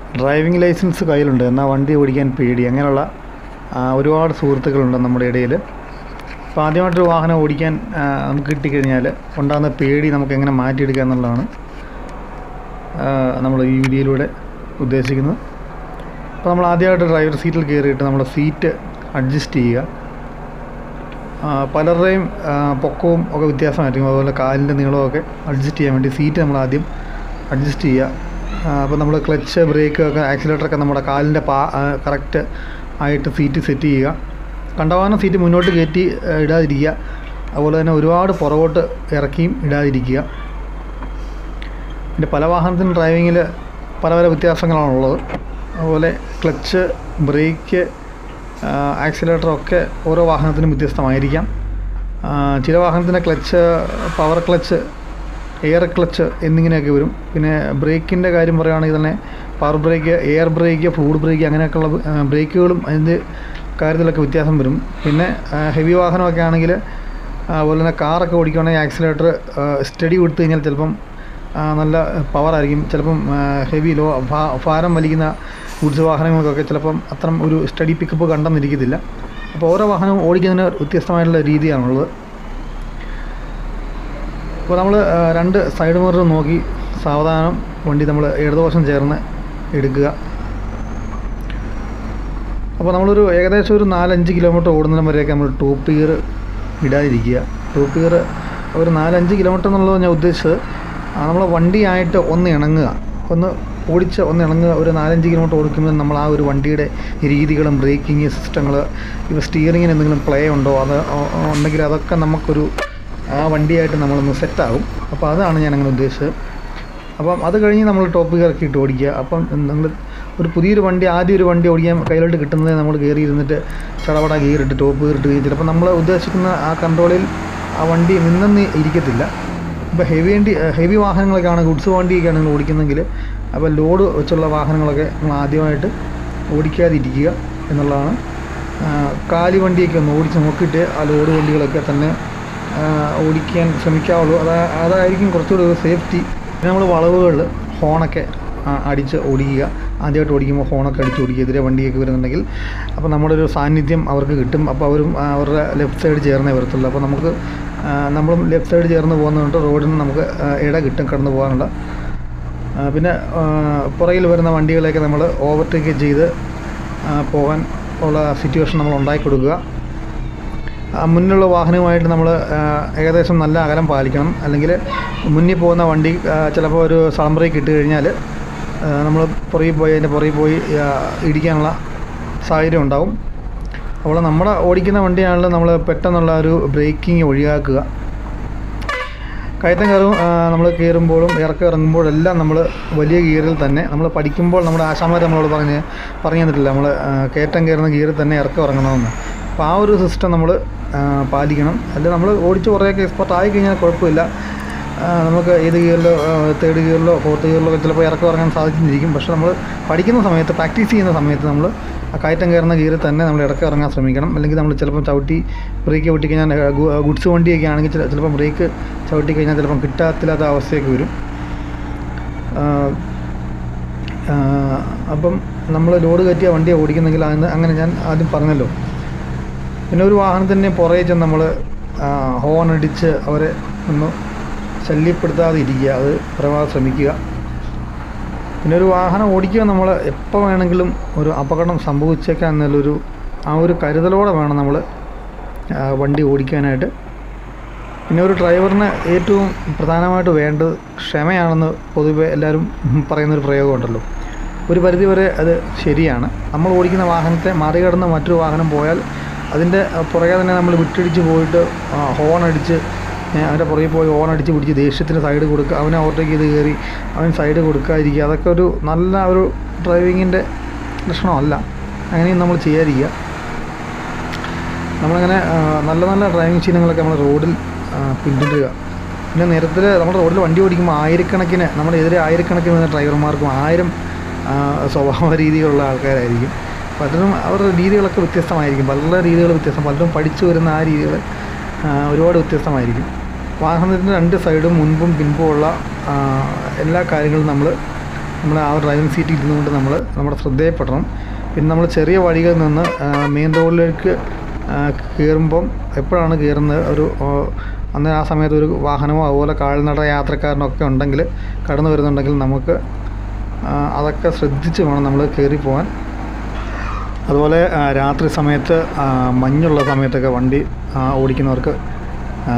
driving licence കയ്യിലുണ്ട് എന്നാൽ വണ്ടി ഓടിക്കാൻ പേടി അങ്ങനെയുള്ള ആ, ഒരുപാട് സുഹൃത്തുക്കളുണ്ട് നമ്മുടെ ഇടയിൽ അപ്പോൾ ആദ്യമായിട്ടൊരു വാഹനം ഓടിക്കാൻ ആ, നമുക്ക് കിട്ടിക്കഴിഞ്ഞാൽ ഉണ്ടാകുന്ന പേടി നമുക്ക് എങ്ങനെ മാറ്റിയെടുക്കുക എന്നുള്ളതാണ് നമ്മൾ ഈ വീഡിയോയിലൂടെ ഉദ്ദേശിക്കുന്നത് അപ്പോൾ നമ്മൾ ആദ്യമായിട്ട് ഡ്രൈവർ സീറ്റിൽ കയറിയിട്ട് നമ്മുടെ സീറ്റ് അഡ്ജസ്റ്റ് ചെയ്യുക ആ, പലരുടെയും ആ, പൊക്കവും ഒക്കെ വ്യത്യാസമായിരിക്കും അതുപോലെ കാലിൻ്റെ നീളവും ഒക്കെ അഡ്ജസ്റ്റ് ചെയ്യാൻ വേണ്ടി സീറ്റ് നമ്മൾ ആദ്യം അഡ്ജസ്റ്റ് ചെയ്യുക അപ്പോൾ നമ്മൾ ക്ലച്ച് ബ്രേക്ക് ഒക്കെ ആക്സിലേറ്ററൊക്കെ നമ്മുടെ കാലിൻ്റെ പാ കറക്റ്റ് ആയിട്ട് സീറ്റ് സെറ്റ് ചെയ്യുക കണ്ടവാനം സീറ്റ് മുന്നോട്ട് കയറ്റി ആ, ഇടാതിരിക്കുക അതുപോലെ തന്നെ ഒരുപാട് പുറകോട്ട് ഇറക്കിയും ഇടാതിരിക്കുക പിന്നെ പല വാഹനത്തിനും ഡ്രൈവിങ്ങിൽ പല പല വ്യത്യാസങ്ങളാണുള്ളത് അതുപോലെ ക്ലച്ച് ബ്രേക്ക് ആക്സിലേറ്റർ ഒക്കെ ഓരോ വാഹനത്തിനും വ്യത്യസ്തമായിരിക്കാം ആ, ചില വാഹനത്തിൻ്റെ clutch power clutch air clutch എന്നിങ്ങനെയൊക്കെ വരും പിന്നെ ബ്രേക്കിൻ്റെ കാര്യം പറയുകയാണെങ്കിൽ തന്നെ power brake air brake fluid brake അങ്ങനെയൊക്കെയുള്ള ആ, ബ്രേക്കുകളും അതിൻ്റെ കാര്യത്തിലൊക്കെ വ്യത്യാസം വരും പിന്നെ ഹെവി വാഹനമൊക്കെ ആണെങ്കിൽ അതുപോലെ തന്നെ കാറൊക്കെ ഓടിക്കുകയാണെങ്കിൽ ആക്സിലേറ്റർ സ്റ്റഡി കൊടുത്തു കഴിഞ്ഞാൽ ചിലപ്പം ആ, നല്ല പവറായിരിക്കും ചിലപ്പം ഹെവി ലോ ഭാരം വലിക്കുന്ന ഗുഡ്സ് വാഹനങ്ങൾക്കൊക്കെ ചിലപ്പം അത്തരം ഒരു സ്റ്റഡി പിക്കപ്പ് കണ്ടെന്നിരിക്കത്തില്ല അപ്പോൾ ഓരോ വാഹനവും ഓടിക്കുന്നതിന് വ്യത്യസ്തമായിട്ടുള്ള രീതിയാണുള്ളത് അപ്പോൾ നമ്മൾ രണ്ട് സൈഡ് മിറർ നോക്കി സാവധാനം വണ്ടി നമ്മൾ ഇടതുവശം ചേർന്ന് എടുക്കുക അപ്പോൾ നമ്മളൊരു ഏകദേശം ഒരു നാലഞ്ച് കിലോമീറ്റർ ഓടുന്നിടം വരെയൊക്കെ നമ്മൾ ടോപ്പ് ഗിയർ ഇടാതിരിക്കുക ടോപ്പ് ഗിയർ ഒരു നാലഞ്ച് കിലോമീറ്റർ എന്നുള്ളത് ഞാൻ ഉദ്ദേശിച്ചത് നമ്മൾ വണ്ടിയായിട്ട് ഒന്ന് ഇണങ്ങുക ഒന്ന് ഓടിച്ച് ഒന്ന് ഇണങ്ങുക ഒരു നാലഞ്ച് കിലോമീറ്റർ ഓടിക്കുമ്പോൾ നമ്മൾ ആ ഒരു വണ്ടിയുടെ രീതികളും ബ്രേക്കിംഗ് സിസ്റ്റങ്ങൾ ഇപ്പോൾ സ്റ്റിയറിങ്ങിന് എന്തെങ്കിലും പ്ലേ ഉണ്ടോ അത് ഉ- ഉണ്ടെങ്കിൽ അതൊക്കെ നമുക്കൊരു ആ വണ്ടിയായിട്ട് നമ്മളൊന്ന് സെറ്റാകും അപ്പോൾ അതാണ് ഞാൻ അങ്ങനെ ഉദ്ദേശിച്ചത് അപ്പം അത് കഴിഞ്ഞ് നമ്മൾ ടോപ്പ് ഇറക്കി ഇട്ട് ഓടിക്കുക അപ്പം നിങ്ങൾ ഒരു പുതിയൊരു വണ്ടി ആദ്യം ഒരു വണ്ടി ഓടിക്കാൻ കയ്യിലോട്ട് കിട്ടുന്നത് നമ്മൾ കയറി ഇരുന്നിട്ട് ചടപട ഗിയറിട്ട് ടോപ്പ് ഗിയറിട്ട് കഴിഞ്ഞ് ചിലപ്പോൾ നമ്മൾ ഉദ്ദേശിക്കുന്ന ആ കൺട്രോളിൽ ആ വണ്ടി നിന്നെന്ന് ഇരിക്കത്തില്ല ഇപ്പോൾ ഹെവി വണ്ടി ഹെവി വാഹനങ്ങളൊക്കെ ആണ് ഗുഡ്സ് വണ്ടിയൊക്കെയാണ് നിങ്ങൾ ഓടിക്കുന്നതെങ്കിൽ അപ്പോൾ ലോഡ് വെച്ചുള്ള വാഹനങ്ങളൊക്കെ നമ്മൾ ആദ്യമായിട്ട് ഓടിക്കാതിരിക്കുക എന്നുള്ളതാണ് ആ, കാലി വണ്ടിയൊക്കെ ഒന്ന് ഓടിച്ച് നോക്കിയിട്ട് ആ ലോഡ് വണ്ടികളൊക്കെ തന്നെ ആ, ഓടിക്കാൻ ശ്രമിക്കാവുള്ളൂ അതാ അതായിരിക്കും കുറച്ചുകൂടി ഒരു സേഫ്റ്റി പിന്നെ നമ്മൾ വളവുകളിൽ ഹോണൊക്കെ ആ, അടിച്ച് ഓടിക്കുക ആദ്യമായിട്ട് ഓടിക്കുമ്പോൾ ഹോണൊക്കെ അടിച്ച് ഓടിക്കുക എതിരെ വണ്ടിയൊക്കെ വരുന്നുണ്ടെങ്കിൽ അപ്പോൾ നമ്മുടെ ഒരു സാന്നിധ്യം അവർക്ക് കിട്ടും അപ്പോൾ അവരും ആ, അവരുടെ ലെഫ്റ്റ് സൈഡ് ചേർന്നേ വരത്തുള്ളൂ അപ്പോൾ നമുക്ക് ആ, നമ്മളും ലെഫ്റ്റ് സൈഡ് ചേർന്ന് പോകുന്നതുകൊണ്ട് റോഡിന് നമുക്ക് ആ, ഇട കിട്ടും കടന്നു പോകാനുള്ള ആ, പിന്നെ ആ, പുറകിൽ വരുന്ന വണ്ടികളെയൊക്കെ നമ്മൾ ഓവർടേക്ക് ചെയ്ത് ആ, പോകാൻ ഉള്ള സിറ്റുവേഷൻ നമ്മൾ ഉണ്ടാക്കി കൊടുക്കുക ആ, മുന്നിലുള്ള വാഹനവുമായിട്ട് നമ്മൾ ഏകദേശം നല്ല അകലം പാലിക്കണം അല്ലെങ്കിൽ മുന്നിൽ പോകുന്ന വണ്ടി ആ, ചിലപ്പോൾ ഒരു സളം ബ്രേക്ക് ഇട്ട് കഴിഞ്ഞാൽ നമ്മൾ പുറകിൽ പോയി അതിൻ്റെ പുറകിൽ പോയി ആ, ഇടിക്കാനുള്ള സാഹചര്യം ഉണ്ടാവും അപ്പോൾ നമ്മുടെ ഓടിക്കുന്ന വണ്ടിയാണെങ്കിലും നമ്മൾ പെട്ടെന്നുള്ള ഒരു ബ്രേക്കിംഗ് ഒഴിവാക്കുക കയറ്റം കയറും നമ്മൾ കയറുമ്പോഴും ഇറക്കം ഇറങ്ങുമ്പോഴെല്ലാം നമ്മൾ വലിയ ഗിയറിൽ തന്നെ നമ്മൾ പഠിക്കുമ്പോൾ നമ്മുടെ ആശാമാർ നമ്മളോട് പറഞ്ഞ് പറഞ്ഞു തന്നിട്ടില്ല നമ്മൾ കയറ്റം കയറുന്ന ഗിയറിൽ തന്നെ ഇറക്കം ഇറങ്ങണമെന്ന് അപ്പോൾ ആ ഒരു സിസ്റ്റം നമ്മൾ പാലിക്കണം അല്ല നമ്മൾ ഓടിച്ച് കുറേയൊക്കെ എക്സ്പെർട്ട് ആയി കഴിഞ്ഞാൽ കുഴപ്പമില്ല ആ, നമുക്ക് ഏത് ഗിയറിലോ തേർഡ് ഗിയറിലോ ഫോർത്ത് ഗിയറിലോ ഒക്കെ ചിലപ്പോൾ ഇറക്കം ഇറങ്ങാൻ സാധിച്ചിരിക്കും പക്ഷേ നമ്മൾ പഠിക്കുന്ന സമയത്ത് പ്രാക്ടീസ് ചെയ്യുന്ന സമയത്ത് നമ്മൾ ആ കയറ്റം കയറുന്ന ഗിയറിൽ തന്നെ നമ്മൾ ഇറക്കം ഇറങ്ങാൻ ശ്രമിക്കണം അല്ലെങ്കിൽ നമ്മൾ ചിലപ്പോൾ ചവിട്ടി ബ്രേക്ക് ചവിട്ടി കഴിഞ്ഞാൽ ഗുഡ്സ് വണ്ടിയൊക്കെ ആണെങ്കിൽ ചില- ചിലപ്പോൾ ബ്രേക്ക് ചവിട്ടി കഴിഞ്ഞാൽ ചിലപ്പം കിട്ടാത്തില്ലാത്ത അവസ്ഥയൊക്കെ വരും ആ, ആ, അപ്പം നമ്മൾ ലോഡ് കയറ്റിയ വണ്ടിയെ ഓടിക്കുന്നെങ്കിൽ അതിന് അങ്ങനെ ഞാൻ ആദ്യം പറഞ്ഞല്ലോ പിന്നെ ഒരു വാഹനത്തിൻ്റെ പുറകെ ചെന്ന് നമ്മൾ ഹോൺ അടിച്ച് അവരെ ഒന്ന് ശല്യപ്പെടുത്താതെ ഇരിക്കുക അത് പരമാവധി ശ്രമിക്കുക പിന്നെ ഒരു വാഹനം ഓടിക്കുക നമ്മൾ എപ്പോൾ വേണമെങ്കിലും ഒരു അപകടം സംഭവിച്ചേക്കാം എന്നുള്ളൊരു ആ ഒരു കരുതലോടെ വേണം നമ്മൾ വണ്ടി ഓടിക്കാനായിട്ട് പിന്നെ ഒരു ഡ്രൈവറിന് ഏറ്റവും പ്രധാനമായിട്ട് വേണ്ടത് ക്ഷമയാണെന്ന് പൊതുവെ എല്ലാവരും പറയുന്നൊരു പ്രയോഗമുണ്ടല്ലോ ഒരു പരിധി വരെ അത് ശരിയാണ് നമ്മൾ ഓടിക്കുന്ന വാഹനത്തെ മറികടന്ന് മറ്റൊരു വാഹനം പോയാൽ അതിൻ്റെ പുറകെ തന്നെ നമ്മൾ വിട്ടടിച്ച് പോയിട്ട് ആ, ഹോൺ അടിച്ച് ഏ, അവൻ്റെ പുറകെ പോയി ഹോൺ അടിച്ച് പിടിച്ച് ദേഷ്യത്തിന് സൈഡ് കൊടുക്കുക അവനെ ഓവർടേക്ക് ചെയ്ത് കയറി അവൻ സൈഡ് കൊടുക്കാതിരിക്കുക അതൊക്കെ ഒരു നല്ല ഒരു ഡ്രൈവിങ്ങിൻ്റെ ലക്ഷണമല്ല അങ്ങനെയും നമ്മൾ ചെയ്യാതിരിക്കുക നമ്മളങ്ങനെ ആ, നല്ല നല്ല ഡ്രൈവിംഗ് ശീലങ്ങളൊക്കെ നമ്മൾ റോഡിൽ ആ, പിന്തുടരുക പിന്നെ നിരത്തിൽ നമ്മുടെ റോഡിൽ വണ്ടി ഓടിക്കുമ്പോൾ ആയിരക്കണക്കിന് നമ്മുടെ എതിരെ ആയിരക്കണക്കിന് വരുന്ന ഡ്രൈവർമാർക്കും ആയിരം ആ, സ്വഭാവ രീതികളുള്ള ആൾക്കാരായിരിക്കും പലരും അവരുടെ രീതികളൊക്കെ വ്യത്യസ്തമായിരിക്കും പല രീതികൾ വ്യത്യസ്തം പലരും പഠിച്ചു വരുന്ന ആ രീതികൾ ആ, ഒരുപാട് വ്യത്യസ്തമായിരിക്കും വാഹനത്തിൻ്റെ രണ്ട് സൈഡും മുൻപും പിൻപും ഉള്ള ആ, എല്ലാ കാര്യങ്ങളും നമ്മൾ നമ്മൾ ആ ഡ്രൈവിംഗ് സീറ്റിൽ ഇരുന്നുകൊണ്ട് നമ്മൾ നമ്മുടെ ശ്രദ്ധയപ്പെടണം പിന്നെ നമ്മൾ ചെറിയ വഴികളിൽ നിന്ന് മെയിൻ റോഡിലേക്ക് കയറുമ്പം എപ്പോഴാണ് കയറുന്നത് ഒരു ആ, അന്ന് ആ സമയത്ത് ഒരു വാഹനമോ അതുപോലെ കാൽനട യാത്രക്കാരനോ ഒക്കെ ഉണ്ടെങ്കിൽ കടന്നു വരുന്നുണ്ടെങ്കിൽ നമുക്ക് ആ, അതൊക്കെ ശ്രദ്ധിച്ച് വേണം നമ്മൾ കയറി പോകാൻ അതുപോലെ ആ, രാത്രി സമയത്ത് ആ, മഞ്ഞുള്ള സമയത്തൊക്കെ വണ്ടി ആ, ഓടിക്കുന്നവർക്ക് ആ,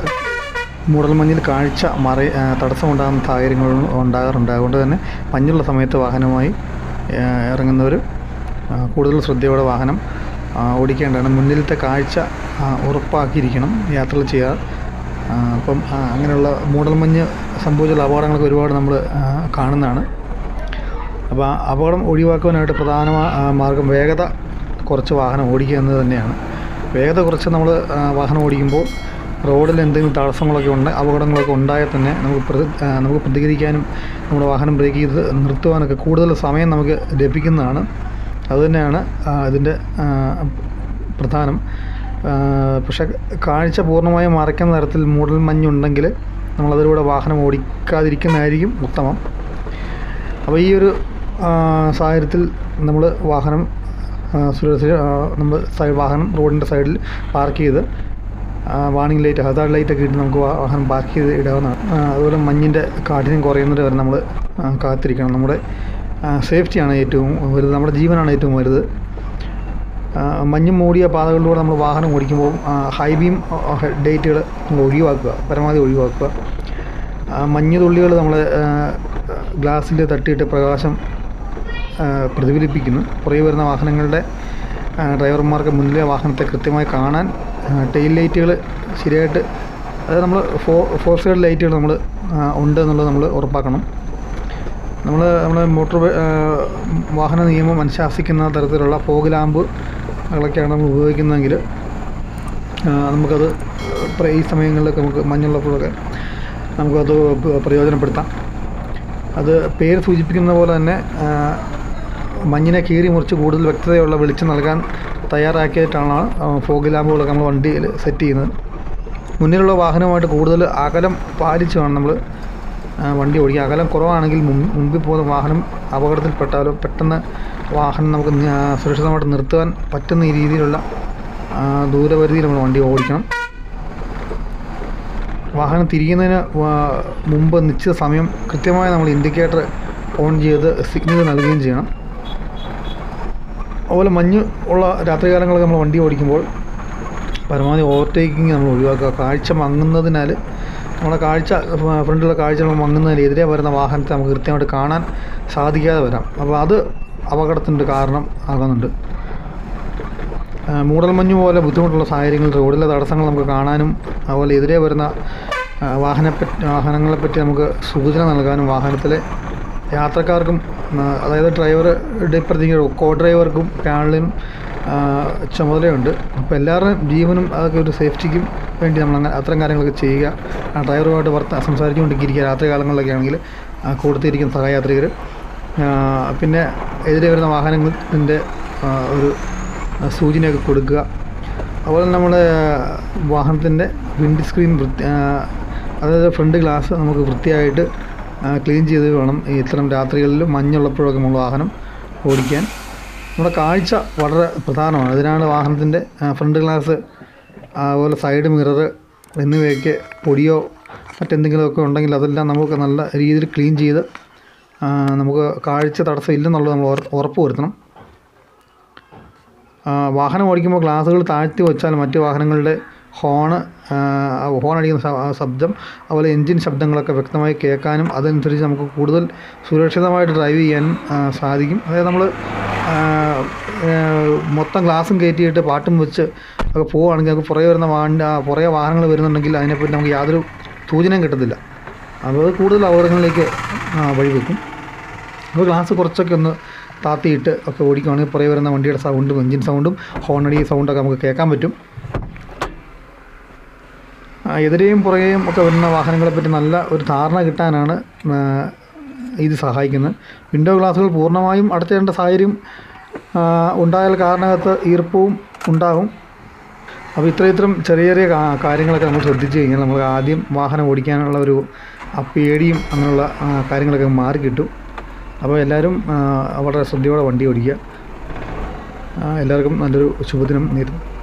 മൂടൽമഞ്ഞിൽ കാഴ്ച മറ ആ, തടസ്സമുണ്ടാകുന്ന സാഹചര്യങ്ങൾ ഉണ്ടാകാറുണ്ട് അതുകൊണ്ട് തന്നെ മഞ്ഞുള്ള സമയത്ത് വാഹനമായി ആ, ഇറങ്ങുന്നവർ ആ, കൂടുതൽ ശ്രദ്ധയോടെ വാഹനം ആ, ഓടിക്കേണ്ടതാണ് മുന്നിലത്തെ കാഴ്ച ആ, ഉറപ്പാക്കിയിരിക്കണം യാത്രകൾ ചെയ്യുക ആ, അപ്പം ആ, അങ്ങനെയുള്ള മൂടൽമഞ്ഞ് സംഭവിച്ചുള്ള അപകടങ്ങളൊക്കെ ഒരുപാട് നമ്മൾ കാണുന്നതാണ് അപ്പോൾ ആ അപകടം ഒഴിവാക്കുവാനായിട്ട് പ്രധാന മാ- ആ, മാർഗം വേഗത കുറച്ച് വാഹനം ഓടിക്കുക എന്നത് തന്നെയാണ് വേഗത കുറച്ച് നമ്മൾ വാഹനം ഓടിക്കുമ്പോൾ റോഡിൽ എന്തെങ്കിലും തടസ്സങ്ങളൊക്കെ ഉണ്ട് അപകടങ്ങളൊക്കെ ഉണ്ടായാൽ തന്നെ നമുക്ക് പ്രതി ആ, നമുക്ക് പ്രതികരിക്കാനും നമ്മുടെ വാഹനം ബ്രേക്ക് ചെയ്ത് നിർത്തുവാനൊക്കെ കൂടുതൽ സമയം നമുക്ക് ലഭിക്കുന്നതാണ് അതുതന്നെയാണ് ആ, ഇതിൻ്റെ ആ, പ്രധാനം ആ, പക്ഷേ കാഴ്ച പൂർണ്ണമായും മറയ്ക്കുന്ന തരത്തിൽ മൂടൽ മഞ്ഞുണ്ടെങ്കിൽ നമ്മളതിലൂടെ വാഹനം ഓടിക്കാതിരിക്കുന്നതായിരിക്കും ഉത്തമം അപ്പോൾ ഈ ഒരു ആ, സാഹചര്യത്തിൽ നമ്മൾ വാഹനം ആ, സുരക്ഷ ആ, നമ്മൾ സൈഡ് വാഹനം റോഡിൻ്റെ സൈഡിൽ പാർക്ക് ചെയ്ത് വാണിംഗ് ലൈറ്റ് ഹസാർഡ് ലൈറ്റ് ഒക്കെ ഇട്ട് നമുക്ക് വാ- വാഹനം പാർക്ക് ചെയ്ത് ഇടാവുന്നതാണ് ആ, അതുപോലെ മഞ്ഞിൻ്റെ കാഠിന്യം കുറയുന്നത് വരെ നമ്മൾ ആ, കാത്തിരിക്കണം നമ്മുടെ ആ, സേഫ്റ്റിയാണ് ഏറ്റവും വലുത് നമ്മുടെ ജീവനാണ് ഏറ്റവും വലുത് ആ, മഞ്ഞ് മൂടിയ പാതകളിലൂടെ നമ്മൾ വാഹനം ഓടിക്കുമ്പോൾ ഹൈ ബീം ഡേറ്റുകൾ നമ്മൾ ഒഴിവാക്കുക പരമാവധി ഒഴിവാക്കുക ആ, മഞ്ഞ് തുള്ളികൾ നമ്മൾ ഗ്ലാസ്സിൽ തട്ടിയിട്ട് പ്രകാശം ആ, പ്രതിഫലിപ്പിക്കുന്നു പുറകെ വരുന്ന വാഹനങ്ങളുടെ ആ, ഡ്രൈവർമാർക്ക് മുന്നിലെ വാഹനത്തെ കൃത്യമായി കാണാൻ ടെയിൽ ലൈറ്റുകൾ ശരിയായിട്ട് അതായത് നമ്മൾ ഫോ ഫോർ സൈഡ് ലൈറ്റുകൾ നമ്മൾ ഉണ്ട് എന്നുള്ളത് നമ്മൾ ഉറപ്പാക്കണം നമ്മൾ നമ്മുടെ മോട്ടോർ വേ- ആ, വാഹന നിയമം അനുശാസിക്കുന്ന തരത്തിലുള്ള ഫോഗ് ലാമ്പുകളൊക്കെയാണ് നമ്മൾ ഉപയോഗിക്കുന്നതെങ്കിൽ ആ, നമുക്കത് പ്ര- ഈ സമയങ്ങളിലൊക്കെ നമുക്ക് മഞ്ഞുള്ളപ്പോഴൊക്കെ നമുക്കത് പ- പ്രയോജനപ്പെടുത്താം അത് പേര് സൂചിപ്പിക്കുന്ന പോലെ തന്നെ ആ, മഞ്ഞിനെ കീറി മുറിച്ച് കൂടുതൽ വ്യക്തതയുള്ള വെളിച്ചം നൽകാൻ തയ്യാറാക്കിയിട്ടാണ് ആ, ഫോഗ് ലാമ്പുകളൊക്കെ നമ്മൾ വണ്ടിയിൽ സെറ്റ് ചെയ്യുന്നത് മുന്നിലുള്ള വാഹനവുമായിട്ട് കൂടുതൽ അകലം പാലിച്ച് വേണം നമ്മൾ ആ, വണ്ടി ഓടിക്കുക അകലം കുറവാണെങ്കിൽ മുൻ- മുൻപിൽ പോകുന്ന വാഹനം അപകടത്തിൽപ്പെട്ടാലോ പെട്ടെന്ന് വാഹനം നമുക്ക് നി- ആ, സുരക്ഷിതമായിട്ട് നിർത്തുവാൻ പറ്റുന്ന ഈ രീതിയിലുള്ള ആ, ദൂരപരിധിയിൽ നമ്മൾ വണ്ടി ഓടിക്കണം വാഹനം തിരിക്കുന്നതിന് വാ- മുമ്പ് നിശ്ചിത സമയം കൃത്യമായി നമ്മൾ ഇൻഡിക്കേറ്റർ ഓൺ ചെയ്ത് സിഗ്നൽ നൽകുകയും ചെയ്യണം അതുപോലെ മഞ്ഞ് ഉള്ള രാത്രികാലങ്ങളിൽ നമ്മൾ വണ്ടി ഓടിക്കുമ്പോൾ പരമാവധി ഓവർടേക്കിങ് നമ്മൾ ഒഴിവാക്കുക കാഴ്ച മങ്ങുന്നതിനാൽ നമ്മുടെ കാഴ്ച ഫ- ഫ്രണ്ടിലുള്ള കാഴ്ച നമ്മൾ മങ്ങുന്നതിന് എതിരെ വരുന്ന വാഹനത്തെ നമുക്ക് കൃത്യമായിട്ട് കാണാൻ സാധിക്കാതെ വരാം അപ്പോൾ അത് അപകടത്തിൻ്റെ കാരണം ആകുന്നുണ്ട് ആ, മൂടൽമഞ്ഞ് പോലെ ബുദ്ധിമുട്ടുള്ള സാഹചര്യങ്ങളിൽ റോഡിലെ തടസ്സങ്ങൾ നമുക്ക് കാണാനും അതുപോലെ എതിരെ വരുന്ന ആ, വാഹനപ്പറ്റി വാഹനങ്ങളെപ്പറ്റി നമുക്ക് സൂചന നൽകാനും വാഹനത്തിലെ യാത്രക്കാർക്കും ആ, അതായത് ഡ്രൈവറുടെ ഇപ്പുറത്തേക്ക് കോ ഡ്രൈവർക്കും പാനലിനും ചുമതലയുണ്ട് അപ്പോൾ എല്ലാവരുടെയും ജീവനും അതൊക്കെ ഒരു സേഫ്റ്റിക്കും വേണ്ടി നമ്മൾ അങ്ങനെ അത്തരം കാര്യങ്ങളൊക്കെ ചെയ്യുക ആ ഡ്രൈവറുമായിട്ട് വർത്ത സംസാരിച്ചുകൊണ്ടിരിക്കുക രാത്രി കാലങ്ങളിലൊക്കെ ആണെങ്കിൽ ആ, കൂട്ടത്തിരിക്കുന്ന സഹയാത്രികർ പിന്നെ എതിരെ വരുന്ന വാഹനത്തിൻ്റെ ആ, ഒരു സൂചനയൊക്കെ കൊടുക്കുക അതുപോലെ തന്നെ നമ്മുടെ വാഹനത്തിൻ്റെ വിൻഡ് സ്ക്രീൻ വൃത്തി ആ, അതായത് ഫ്രണ്ട് ഗ്ലാസ് നമുക്ക് വൃത്തിയായിട്ട് ക്ലീൻ ചെയ്ത് വേണം ഈ ഇത്തരം രാത്രികളിൽ മഞ്ഞുള്ളപ്പോഴൊക്കെ നമ്മൾ വാഹനം ഓടിക്കാൻ നമ്മുടെ കാഴ്ച വളരെ പ്രധാനമാണ് അതിനാണ് വാഹനത്തിൻ്റെ ഫ്രണ്ട് ഗ്ലാസ് അതുപോലെ സൈഡ് മിറർ എന്നിവയൊക്കെ പൊടിയോ മറ്റെന്തെങ്കിലുമൊക്കെ ഉണ്ടെങ്കിൽ അതെല്ലാം നമുക്ക് നല്ല രീതിയിൽ ക്ലീൻ ചെയ്ത് ആ, നമുക്ക് കാഴ്ച തടസ്സം ഇല്ലെന്നുള്ളത് നമ്മൾ ഉറ- ഉറപ്പ് വരുത്തണം ആ, വാഹനം ഓടിക്കുമ്പോൾ ഗ്ലാസുകൾ താഴ്ത്തി വെച്ചാൽ മറ്റ് വാഹനങ്ങളുടെ ഹോണ് ഹോൺ അടിക്കുന്ന ശ- ആ ശബ്ദം അതുപോലെ എൻജിൻ ശബ്ദങ്ങളൊക്കെ വ്യക്തമായി കേൾക്കാനും അതനുസരിച്ച് നമുക്ക് കൂടുതൽ സുരക്ഷിതമായിട്ട് ഡ്രൈവ് ചെയ്യാനും ആ, സാധിക്കും അതായത് നമ്മൾ മൊത്തം ഗ്ലാസും കയറ്റിയിട്ട് പാട്ടും വെച്ച് ഒക്കെ പോവുകയാണെങ്കിൽ നമുക്ക് പുറകെ വരുന്ന വാഹന ആ, പുറകെ വാഹനങ്ങൾ വരുന്നുണ്ടെങ്കിൽ അതിനെപ്പറ്റി നമുക്ക് യാതൊരു സൂചനയും കിട്ടത്തില്ല അപ്പോൾ അത് കൂടുതൽ അപകടങ്ങളിലേക്ക് ആ, വഴിവെക്കും അപ്പോൾ ഗ്ലാസ് കുറച്ചൊക്കെ ഒന്ന് താത്തിയിട്ട് ഒക്കെ ഓടിക്കുകയാണെങ്കിൽ പുറകെ വരുന്ന വണ്ടിയുടെ സൗണ്ടും എഞ്ചിൻ സൗണ്ടും ഹോണടി സൗണ്ടൊക്കെ നമുക്ക് കേൾക്കാൻ പറ്റും ആ, എതിരെയും പുറകെയും ഒക്കെ വരുന്ന വാഹനങ്ങളെ പറ്റി നല്ല ഒരു ധാരണ കിട്ടാനാണ് ആ, ഇത് സഹായിക്കുന്നത് വിൻഡോ ഗ്ലാസുകൾ പൂർണ്ണമായും അടച്ചിടേണ്ട സാഹചര്യം ആ, ഉണ്ടായാൽ കാരണകത്ത് ഈർപ്പവും ഉണ്ടാകും അപ്പോൾ ഇത്ര ഇത്തരം ചെറിയ ചെറിയ കാ- കാര്യങ്ങളൊക്കെ നമ്മൾ ശ്രദ്ധിച്ചു കഴിഞ്ഞാൽ നമ്മൾ ആദ്യം വാഹനം ഓടിക്കാനുള്ള ഒരു ആ പേടിയും അങ്ങനെയുള്ള ആ, കാര്യങ്ങളൊക്കെ മാറി കിട്ടും അപ്പോൾ എല്ലാവരും ആ, വളരെ ശ്രദ്ധയോടെ വണ്ടി ഓടിക്കുക ആ, എല്ലാവർക്കും നല്ലൊരു ശുഭദിനം നേരുന്നു